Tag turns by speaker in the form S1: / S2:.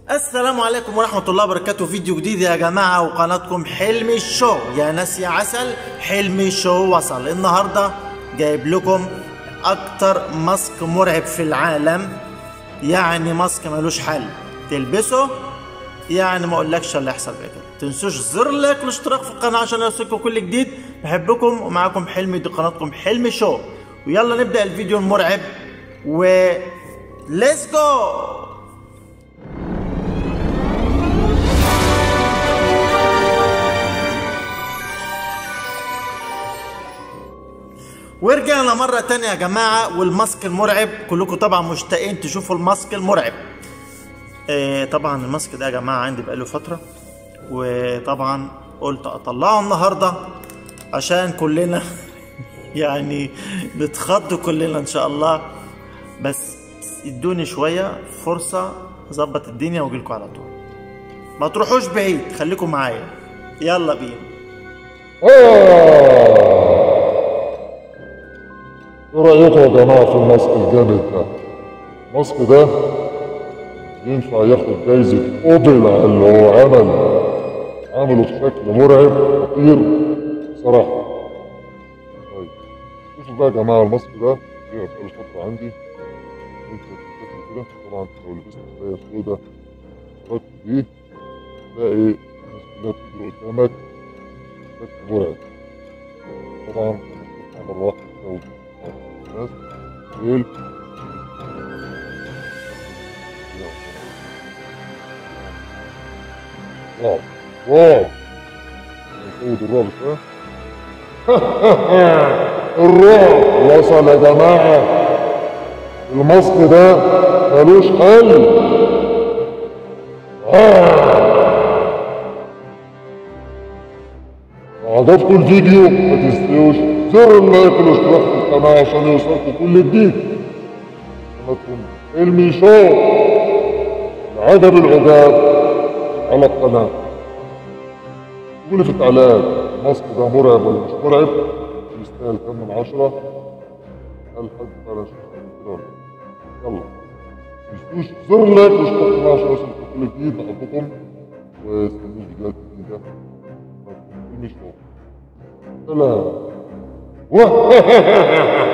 S1: السلام عليكم ورحمة الله وبركاته فيديو جديد يا جماعة وقناتكم حلمي شو يا ناس يا عسل حلمي شو وصل النهاردة جايب لكم أكتر ماسك مرعب في العالم يعني ماسك ملوش حل تلبسه يعني ما اقولكش اللي هيحصل بعد كده تنسوش زر اللايك والاشتراك في القناة عشان يوصلكم كل جديد بحبكم ومعاكم حلمي دي قناتكم حلمي شو ويلا نبدأ الفيديو المرعب و ليتس جو ورجعنا مرة تانية يا جماعة والماسك المرعب كلكم طبعا مشتاقين تشوفوا الماسك المرعب آه طبعا الماسك ده يا جماعة عندي بقاله فترة وطبعا قلت اطلعه النهاردة عشان كلنا يعني نتخض كلنا ان شاء الله بس ادوني شوية فرصة اظبط الدنيا واجيلكم على طول ما تروحوش بعيد خليكم معايا يلا بينا
S2: ايه رايكم يا جماعه في الماسك الجامد ده الماسك ده ينفع ياخد جايزه اوبلا اللي هو عمل عمله بشكل مرعب خطير بصراحه طيب شوفوا بقى يا جماعه الماسك ده بيبقى بقاله فتره عندي انت بتشوفه كده طبعا لو لبست مرايه سودا ركب دي تلاقي الناس كلها بتجري قدامك بشكل مرعب طبعا بتطلع مره واحده كده الناس ليل واو واو نزود الرعب شوية الرعب وصل يا جماعة الماسك ده ملوش حل آه. لو عجبكم الفيديو ما تنسوش زر اللايك والاشتراك في القناة عشان يوصلكم كل جديد قناتكم علمي شو العجب العجاب على القناة قولي في التعليقات الماسك ده مرعب ولا مش مرعب يستاهل كام من عشرة هل حد فعلا شاف كده ولا لا؟ يلا متنسوش زر اللايك والاشتراك في القناة عشان يوصلكم كل جديد بحبكم واستنوا فيديوهات جديدة علمي شو سلام